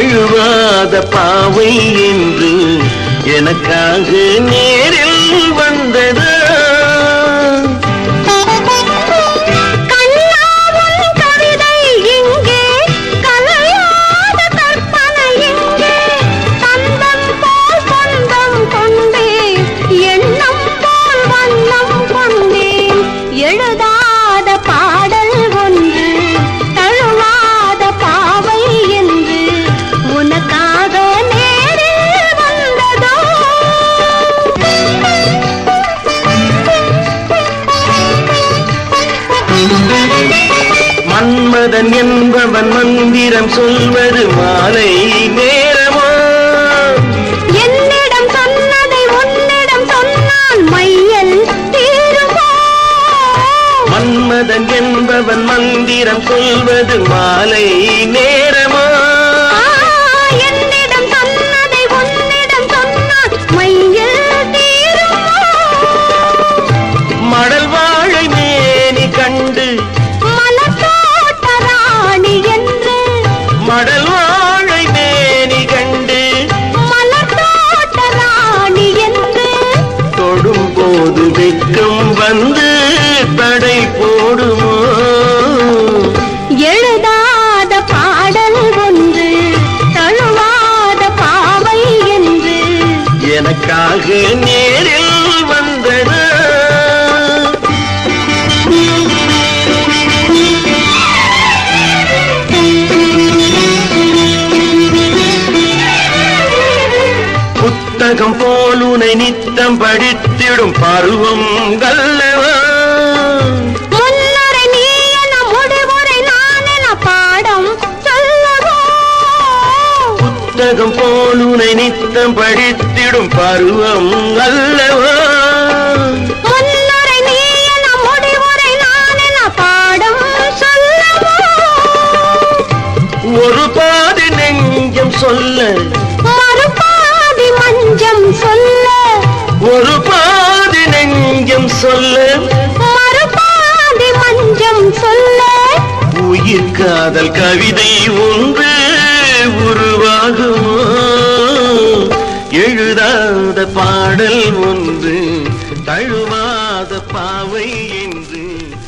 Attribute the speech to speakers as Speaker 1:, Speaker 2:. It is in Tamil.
Speaker 1: தழுவாத பாவை என்று எனக்காக நேரில் வந்ததா
Speaker 2: கண்ணாவும் கவிதை இங்கே கலையாத கற்பனை இங்கே தந்தம் போல் சொந்தம் கொண்டேன் எண்ணம் போல் வண்ணம் கொண்டேன் எழுதாத பாடல் ஒன்று தழுவாத பாவை என்று உனக்காக நேரில் வந்ததோ
Speaker 1: மன்மதன் என்பவன் மந்திரம் சொல்வது மாலை நேரமோ
Speaker 2: என்னிடம் சொன்னதை உன்னிடம் சொன்னால் மையல் தீருமோ
Speaker 1: மன்மதன் என்பவன் மந்திரம் சொல்வது மாலை நேரமோ
Speaker 2: ஆ, என்னிடம் சொன்னதை உன்னிடம் சொன்னால் மையல் தீருமோ
Speaker 1: மடல் வாழை மேனி கண்டு
Speaker 2: மலத்தோட்ட ராணி என்று
Speaker 1: மடல் வாழை மேனி கண்டு
Speaker 2: மலத்தோட்ட ராணி என்று
Speaker 1: தொடும் போது வெட்கம் வந்து தடை போடுமோ
Speaker 2: எழுதாத பாடல் ஒன்று தழுவாத பாவை என்று
Speaker 1: எனக்காக நேரில் வந்தது புத்தகம் போல் உனை நித்தம் படித்திடும் பருவம் கல்லவா
Speaker 2: முன்னுரை நீ என முடிவுரை நான் என பாடம் சொல்லவோ
Speaker 1: புத்தகம் போல் உனை நித்தம் படித்திடும் பருவம் அல்லவா
Speaker 2: முன்னுரை நீ என முடிவுரை நான் என பாடம் சொல்லவோ
Speaker 1: ஒரு பாதி நெஞ்சம் சொல்ல
Speaker 2: மறுபாதி மஞ்சம் சொல்ல
Speaker 1: ஒரு பாதி நெஞ்சம் சொல்ல
Speaker 2: மறுபாதி மஞ்சம் சொல்ல
Speaker 1: உயிர் காதல் கவிதை ஒன்று உருவாகுமோ எழுதாத பாடல் ஒன்று தழுவாத பாவை என்று